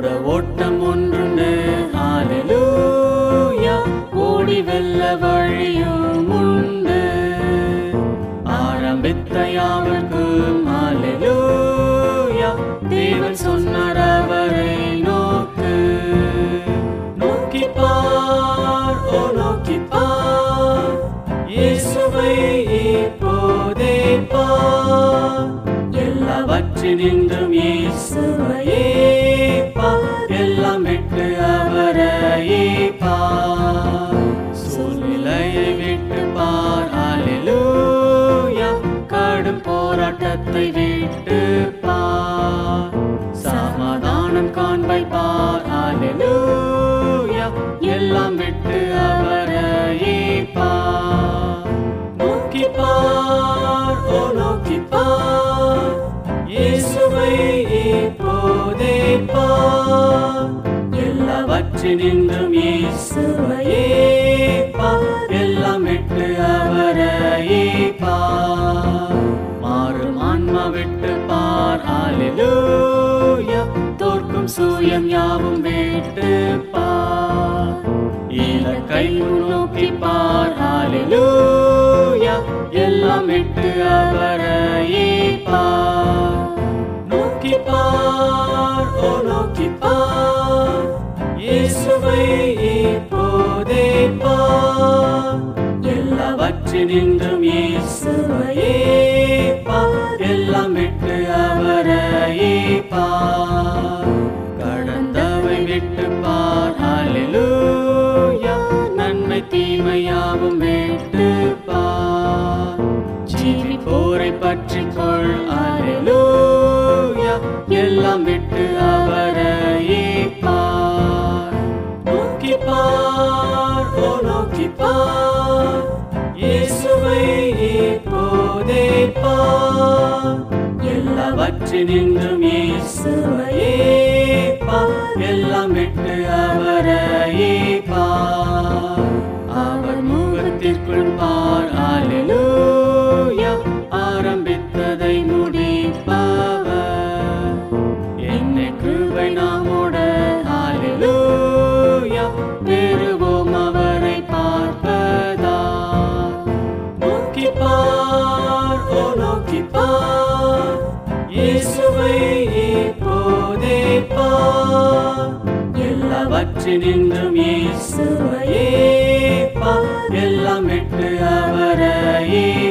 ஓட ஓட்டம் ஒன்றுண்டு ஹalleluya ஓடி வெல்ல வழியும் உண்டு ஆரம்பித்த யாவர்க்கும் ஹalleluya தேவன் சொன்னார் அவரை நோக்கு நோக்கி பார் ஓ நோக்கி பார் இயேசுவை இப்போதே பார் எல்லாவற்றினின்றும் இயேசுவையே பார் எல்லாம் விட்டு அவரையே பார் சூழ்நிலையை விட்டு பார் ஹalleluya கடும் போராட்டத்தை விட்டு பார் சமாதானம் காண்பை பார் ஹalleluya எல்லாம் விட்டு அவரையே பார் நோக்கி பார் ஓ நோக்கி பார் இயேசுவை இப்போதே பார் எல்லாவற்றினின்றும் இயேசுவையே பார் எல்லாம் விட்டு அவரையே பார் மாறும் ஆன்மா விட்டு பார் ஹalleluya தோற்கும் சூயம் யாவும் விட்டு பார் இலக்கை நோக்கி பார் ஹalleluya எல்லாம் விட்டு அவரையே பார் நோக்கி பார் ஓ நோக்கி பார் இயேசுவை இப்போதே பார் எல்லாவற்றினின்றும் இயேசுவையே பார் எல்லாம் விட்டு அவரையே பார் கடந்தவை விட்டு பார் ஹalleluya நன்மை தீமையாவும் விட்டு பார் ஜீவிப்போரை பற்றிக் கொள் ஹalleluya எல்லாம் விட்டு அவரையே பார் நோக்கி பார் ஓ நோக்கி பார் இயேசுவை இப்போதே பார் எல்லாவற்றினின்றும் இயேசுவையே பார் எல்லாம் விட்டு அவரையே பார் அவர் முகத்திற்குள் பார் ஹalleluya ஆரம்பித்ததை முடிப்பவர் என்னை கிருபை நாமோட ஹalleluya பெறுவோம் அவரை பார்ப்பதா நோக்கி பார் ஓ நோக்கி பார் இயேசுவை இப்போதே பார் எல்லாவற்றினின்றும் இயேசுவையே பார் எல்லாம் விட்டு அவரையே